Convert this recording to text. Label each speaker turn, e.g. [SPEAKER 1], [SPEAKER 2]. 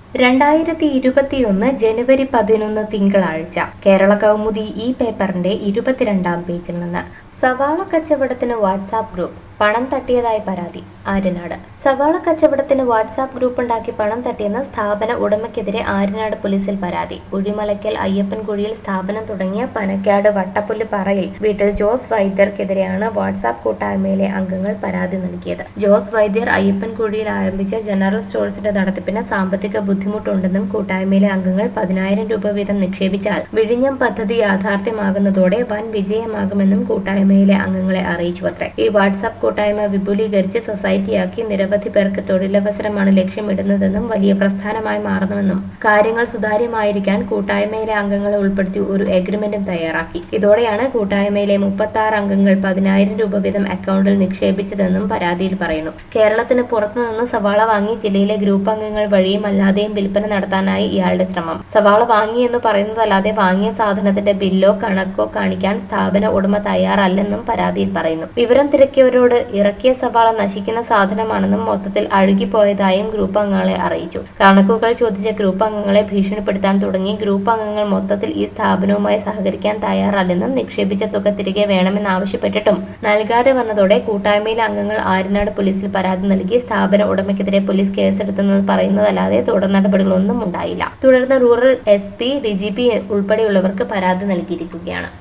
[SPEAKER 1] രണ്ടായിരത്തി ഇരുപത്തിയൊന്ന് ജനുവരി പതിനൊന്ന് തിങ്കളാഴ്ച കേരള കൗമുദി ഈ പേപ്പറിന്റെ ഇരുപത്തിരണ്ടാം പേജിൽ നിന്ന് സവാള കച്ചവടത്തിന് വാട്സാപ്പ് ഗ്രൂപ്പ് പണം തട്ടിയതായി പരാതി ആര്യനാട് സവാള കച്ചവടത്തിന് വാട്സാപ്പ് ഗ്രൂപ്പ് ഉണ്ടാക്കി പണം തട്ടിയെന്ന സ്ഥാപന ഉടമയ്ക്കെതിരെ ആര്യനാട് പോലീസിൽ പരാതി കുഴിമലയ്ക്കൽ അയ്യപ്പൻകുഴിയിൽ സ്ഥാപനം തുടങ്ങിയ പനക്കാട് വട്ടപ്പുല്ല് പറയിൽ വീട്ടിൽ ജോസ് വൈദ്യർക്കെതിരെയാണ് വാട്സാപ്പ് കൂട്ടായ്മയിലെ അംഗങ്ങൾ പരാതി നൽകിയത് ജോസ് വൈദ്യർ അയ്യപ്പൻകുഴിയിൽ ആരംഭിച്ച ജനറൽ സ്റ്റോഴ്സിന്റെ നടത്തിപ്പിന് സാമ്പത്തിക ബുദ്ധിമുട്ടുണ്ടെന്നും കൂട്ടായ്മയിലെ അംഗങ്ങൾ പതിനായിരം രൂപ വീതം നിക്ഷേപിച്ചാൽ വിഴിഞ്ഞം പദ്ധതി യാഥാർത്ഥ്യമാകുന്നതോടെ വൻ വിജയമാകുമെന്നും കൂട്ടായ്മയിലെ അംഗങ്ങളെ അറിയിച്ചു അത്രേ ഈ വാട്സാപ്പ് കൂട്ടായ്മ വിപുലീകരിച്ച് സൊസൈറ്റിയാക്കി നിരവധി പേർക്ക് തൊഴിലവസരമാണ് ലക്ഷ്യമിടുന്നതെന്നും വലിയ പ്രസ്ഥാനമായി മാറുന്നുവെന്നും കാര്യങ്ങൾ സുതാര്യമായിരിക്കാൻ കൂട്ടായ്മയിലെ അംഗങ്ങളെ ഉൾപ്പെടുത്തി ഒരു എഗ്രിമെന്റും തയ്യാറാക്കി ഇതോടെയാണ് കൂട്ടായ്മയിലെ മുപ്പത്തി ആറ് അംഗങ്ങൾ പതിനായിരം രൂപ വീതം അക്കൗണ്ടിൽ നിക്ഷേപിച്ചതെന്നും പരാതിയിൽ പറയുന്നു കേരളത്തിന് പുറത്തുനിന്ന് സവാള വാങ്ങി ജില്ലയിലെ ഗ്രൂപ്പ് അംഗങ്ങൾ വഴിയും അല്ലാതെയും വിൽപ്പന നടത്താനായി ഇയാളുടെ ശ്രമം സവാള വാങ്ങി എന്ന് പറയുന്നതല്ലാതെ വാങ്ങിയ സാധനത്തിന്റെ ബില്ലോ കണക്കോ കാണിക്കാൻ സ്ഥാപന ഉടമ തയ്യാറല്ലെന്നും പരാതിയിൽ പറയുന്നു വിവരം തിരക്കിയവരോട് ഇറക്കിയ സവാള നശിക്കുന്ന സാധനമാണെന്നും മൊത്തത്തിൽ അഴുകിപ്പോയതായും ഗ്രൂപ്പ് അംഗങ്ങളെ അറിയിച്ചു കണക്കുകൾ ചോദിച്ച ഗ്രൂപ്പ് അംഗങ്ങളെ ഭീഷണിപ്പെടുത്താൻ തുടങ്ങി ഗ്രൂപ്പ് അംഗങ്ങൾ മൊത്തത്തിൽ ഈ സ്ഥാപനവുമായി സഹകരിക്കാൻ തയ്യാറല്ലെന്നും നിക്ഷേപിച്ച തുക തിരികെ വേണമെന്നാവശ്യപ്പെട്ടിട്ടും നൽകാതെ വന്നതോടെ കൂട്ടായ്മയിലെ അംഗങ്ങൾ ആര്യനാട് പോലീസിൽ പരാതി നൽകി സ്ഥാപന ഉടമയ്ക്കെതിരെ പോലീസ് കേസെടുത്തെന്ന് പറയുന്നതല്ലാതെ തുടർ നടപടികളൊന്നും ഉണ്ടായില്ല തുടർന്ന് rural S P D G P ഉൾപ്പെടെയുള്ളവർക്ക് പരാതി നൽകിയിരിക്കുകയാണ്